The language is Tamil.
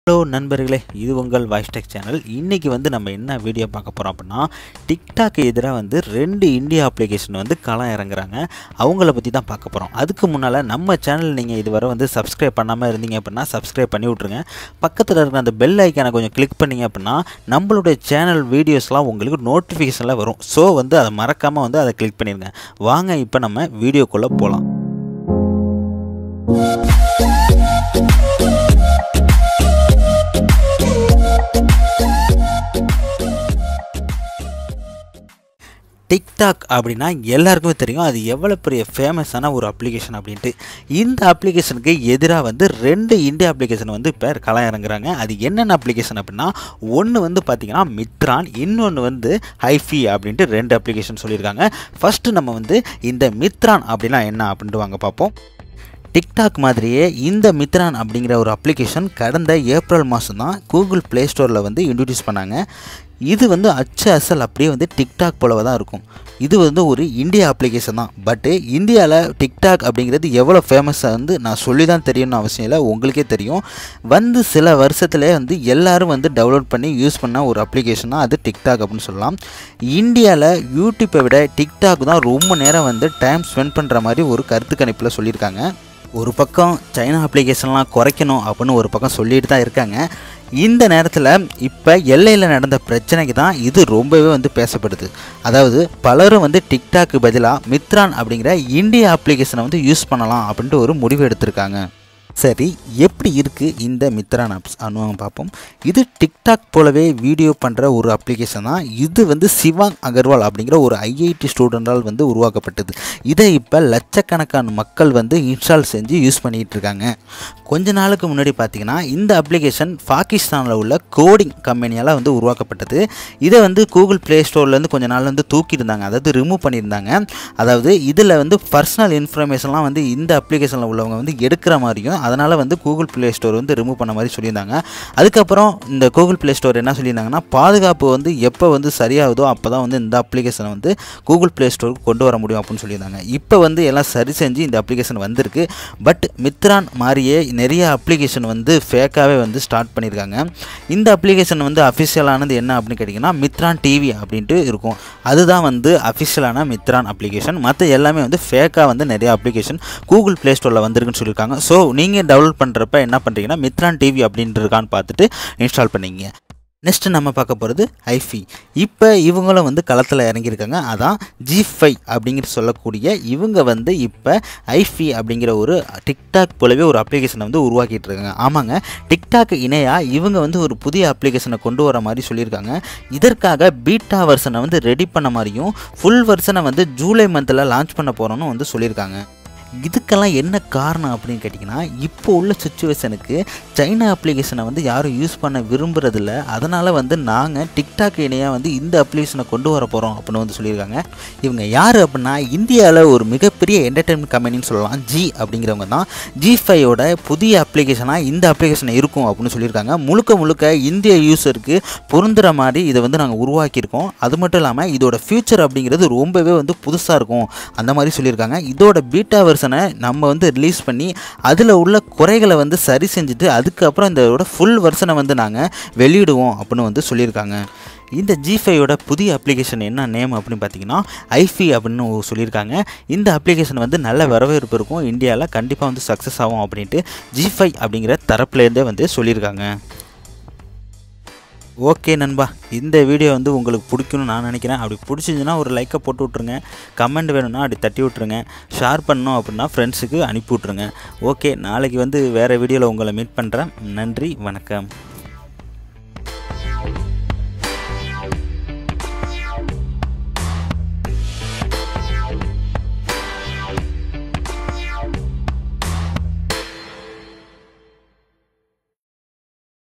ஹலோ நண்பர்களே இது உங்கள் வாய்ஸ் டெக் சேனல் இன்றைக்கி வந்து நம்ம என்ன வீடியோ பார்க்க போகிறோம் அப்படின்னா டிக்டாக்கு எதிராக வந்து ரெண்டு இந்தியா அப்ளிகேஷன் வந்து களம் இறங்குறாங்க அவங்கள பற்றி தான் பார்க்க போகிறோம் அதுக்கு முன்னால் நம்ம சேனல் நீங்கள் இதுவரை வந்து சப்ஸ்கிரைப் பண்ணாமல் இருந்தீங்க அப்படின்னா சப்ஸ்கிரைப் பண்ணி விட்ருங்க பக்கத்தில் இருக்கிற அந்த பெல் ஐக்கானை கொஞ்சம் கிளிக் பண்ணிங்க அப்படின்னா நம்மளுடைய சேனல் வீடியோஸ்லாம் உங்களுக்கு நோட்டிஃபிகேஷனில் வரும் ஸோ வந்து அதை மறக்காமல் வந்து அதை கிளிக் பண்ணிடுங்க வாங்க இப்போ நம்ம வீடியோக்குள்ளே போகலாம் டிக்டாக் அப்படின்னா எல்லாருக்குமே தெரியும் அது எவ்வளோ பெரிய ஃபேமஸான ஒரு அப்ளிகேஷன் அப்படின்ட்டு இந்த அப்ளிகேஷனுக்கு எதிராக வந்து ரெண்டு இந்திய அப்ளிகேஷன் வந்து இப்போ களம் இறங்குறாங்க அது என்னென்ன அப்ளிகேஷன் அப்படின்னா ஒன்று வந்து பார்த்திங்கன்னா மித்ரான் இன்னொன்று வந்து ஹைஃபி அப்படின்ட்டு ரெண்டு அப்ளிகேஷன் சொல்லியிருக்காங்க ஃபஸ்ட்டு நம்ம வந்து இந்த மித்ரான் அப்படின்னா என்ன அப்படின்ட்டு வாங்க பார்ப்போம் டிக்டாக் மாதிரியே இந்த மித்ரான் அப்படிங்கிற ஒரு அப்ளிகேஷன் கடந்த ஏப்ரல் மாதம் தான் கூகுள் ப்ளே ஸ்டோரில் வந்து இன்ட்ரடியூஸ் பண்ணாங்க இது வந்து அச்சு அசல் அப்படியே வந்து டிக்டாக் போலவே தான் இருக்கும் இது வந்து ஒரு இந்தியா அப்ளிகேஷன் தான் பட்டு இந்தியாவில் டிக்டாக் அப்படிங்கிறது எவ்வளோ ஃபேமஸாக வந்து நான் சொல்லி தான் தெரியணும்னு அவசியம் இல்லை உங்களுக்கே தெரியும் வந்து சில வருஷத்துலேயே வந்து எல்லோரும் வந்து டவுன்லோட் பண்ணி யூஸ் பண்ண ஒரு அப்ளிகேஷன் தான் அது டிக்டாக் அப்படின்னு சொல்லலாம் இந்தியாவில் யூடியூப்பை விட டிக்டாக் தான் ரொம்ப நேரம் வந்து டைம் ஸ்பெண்ட் பண்ணுற மாதிரி ஒரு கருத்து கணிப்பில் சொல்லியிருக்காங்க ஒரு பக்கம் சைனா அப்ளிகேஷன்லாம் குறைக்கணும் அப்படின்னு ஒரு பக்கம் சொல்லிட்டு தான் இருக்காங்க இந்த நேரத்தில் இப்போ எல்லையில் நடந்த பிரச்சனைக்கு தான் இது ரொம்பவே வந்து பேசப்படுது அதாவது பலரும் வந்து டிக்டாக்கு பதிலாக மித்ரான் அப்படிங்கிற இந்திய அப்ளிகேஷனை வந்து யூஸ் பண்ணலாம் அப்படின்ட்டு ஒரு முடிவு எடுத்திருக்காங்க சரி எப்படி இருக்குது இந்த மித்ரான் ஆப்ஸ் அனுபவம் பார்ப்போம் இது டிக்டாக் போலவே வீடியோ பண்ணுற ஒரு அப்ளிகேஷன் தான் இது வந்து சிவாங் அகர்வால் அப்படிங்கிற ஒரு ஐஐடி ஸ்டூடெண்டால் வந்து உருவாக்கப்பட்டது இதை இப்போ லட்சக்கணக்கான மக்கள் வந்து இன்ஸ்டால் செஞ்சு யூஸ் பண்ணிகிட்டு இருக்காங்க கொஞ்ச நாளுக்கு முன்னாடி பார்த்தீங்கன்னா இந்த அப்ளிகேஷன் பாகிஸ்தானில் உள்ள கோடிங் கம்பெனியால் வந்து உருவாக்கப்பட்டது இதை வந்து கூகுள் ப்ளே ஸ்டோர்லேருந்து கொஞ்ச நாள் வந்து தூக்கியிருந்தாங்க அதாவது ரிமூவ் பண்ணியிருந்தாங்க அதாவது இதில் வந்து பர்சனல் இன்ஃபர்மேஷன்லாம் வந்து இந்த அப்ளிகேஷனில் உள்ளவங்க வந்து எடுக்கிற மாதிரியும் அதனால் வந்து கூகுள் ப்ளே ஸ்டோர் வந்து ரிமூவ் பண்ண மாதிரி சொல்லியிருந்தாங்க அதுக்கப்புறம் இந்த கூகுள் ப்ளே ஸ்டோர் என்ன சொல்லியிருந்தாங்கன்னா பாதுகாப்பு வந்து எப்போ வந்து சரியாகுதோ அப்போ தான் வந்து இந்த அப்ளிகேஷனை வந்து கூகுள் ப்ளே ஸ்டோருக்கு கொண்டு வர முடியும் அப்படின்னு சொல்லியிருந்தாங்க இப்போ வந்து எல்லாம் சரி செஞ்சு இந்த அப்ளிகேஷன் வந்திருக்கு பட் மித்ரான் மாதிரியே நிறைய அப்ளிகேஷன் வந்து ஃபேக்காகவே வந்து ஸ்டார்ட் பண்ணியிருக்காங்க இந்த அப்ளிகேஷன் வந்து அஃபிஷியலானது என்ன அப்படின்னு கேட்டிங்கன்னா மித்ரான் டிவி அப்படின்ட்டு இருக்கும் அதுதான் வந்து அஃபிஷியலான மித்ரான் அப்ளிகேஷன் மற்ற எல்லாமே வந்து ஃபேக்காக வந்து நிறைய அப்ளிகேஷன் கூகுள் ப்ளே ஸ்டோரில் வந்திருக்குன்னு சொல்லியிருக்காங்க ஸோ நீங்கள் டவுன்லோட் பண்ணுறப்ப என்ன பண்ணுறீங்கன்னா மித்ரான் டிவி அப்படின்ட்டு இருக்கான்னு பார்த்துட்டு இன்ஸ்டால் பண்ணிங்க நெக்ஸ்ட்டு நம்ம பார்க்க போகிறது ஐஃபி இப்போ இவங்களும் வந்து களத்தில் இறங்கியிருக்காங்க அதான் ஜி ஃபைவ் அப்படிங்கிற சொல்லக்கூடிய இவங்க வந்து இப்போ ஐஃபி அப்படிங்கிற ஒரு டிக்டாக் போலவே ஒரு அப்ளிகேஷனை வந்து உருவாக்கிட்டு இருக்காங்க ஆமாங்க டிக்டாக் இணையாக இவங்க வந்து ஒரு புதிய அப்ளிகேஷனை கொண்டு வர மாதிரி சொல்லியிருக்காங்க இதற்காக பீட்டா வெர்ஷனை வந்து ரெடி பண்ண மாதிரியும் ஃபுல் வெர்ஷனை வந்து ஜூலை மந்தில் லான்ச் பண்ண போகிறோன்னு வந்து சொல்லியிருக்காங்க இதுக்கெல்லாம் என்ன காரணம் அப்படின்னு கேட்டிங்கன்னா இப்போ உள்ள சுச்சுவேஷனுக்கு சைனா அப்ளிகேஷனை வந்து யாரும் யூஸ் பண்ண விரும்புறதில்ல அதனால் வந்து நாங்கள் டிக்டாக் இணையாக வந்து இந்த அப்ளிகேஷனை கொண்டு வர போகிறோம் அப்படின்னு வந்து சொல்லியிருக்காங்க இவங்க யார் அப்படின்னா இந்தியாவில் ஒரு மிகப்பெரிய என்டர்டெயின்மெண்ட் கம்பெனின்னு சொல்லலாம் ஜி அப்படிங்கிறவங்க தான் ஜி ஃபைவோட புதிய அப்ளிகேஷனாக இந்த அப்ளிகேஷன் இருக்கும் அப்படின்னு சொல்லியிருக்காங்க முழுக்க முழுக்க இந்திய யூஸருக்கு பொருந்துகிற மாதிரி இதை வந்து நாங்கள் உருவாக்கியிருக்கோம் அது மட்டும் இல்லாமல் இதோட ஃப்யூச்சர் அப்படிங்கிறது ரொம்பவே வந்து புதுசாக இருக்கும் அந்த மாதிரி சொல்லியிருக்காங்க இதோட பீட்டா வெர்ஷனை நம்ம வந்து ரிலீஸ் பண்ணி அதில் உள்ள குறைகளை வந்து சரி செஞ்சுட்டு அதுக்கப்புறம் இதோட ஃபுல் வெர்ஷனை வந்து நாங்கள் வெளியிடுவோம் அப்படின்னு வந்து சொல்லியிருக்காங்க இந்த ஜி ஃபைவோட புதிய அப்ளிகேஷன் என்ன நேம் அப்படின்னு பார்த்தீங்கன்னா ஐஃபி அப்படின்னு சொல்லியிருக்காங்க இந்த அப்ளிகேஷன் வந்து நல்ல வரவேற்பு இருக்கும் இந்தியாவில் கண்டிப்பாக வந்து சக்ஸஸ் ஆகும் அப்படின்ட்டு ஜி ஃபைவ் அப்படிங்கிற தரப்புலேருந்தே வந்து சொல்லியிருக்காங்க ஓகே நண்பா இந்த வீடியோ வந்து உங்களுக்கு பிடிக்கும்னு நான் நினைக்கிறேன் அப்படி பிடிச்சிருந்துன்னா ஒரு லைக்கை போட்டு விட்ருங்க கமெண்ட் வேணும்னா அப்படி தட்டி விட்ருங்க ஷேர் பண்ணோம் அப்படின்னா ஃப்ரெண்ட்ஸுக்கு அனுப்பி விட்ருங்க ஓகே நாளைக்கு வந்து வேறு வீடியோவில் உங்களை மீட் பண்ணுறேன் நன்றி வணக்கம்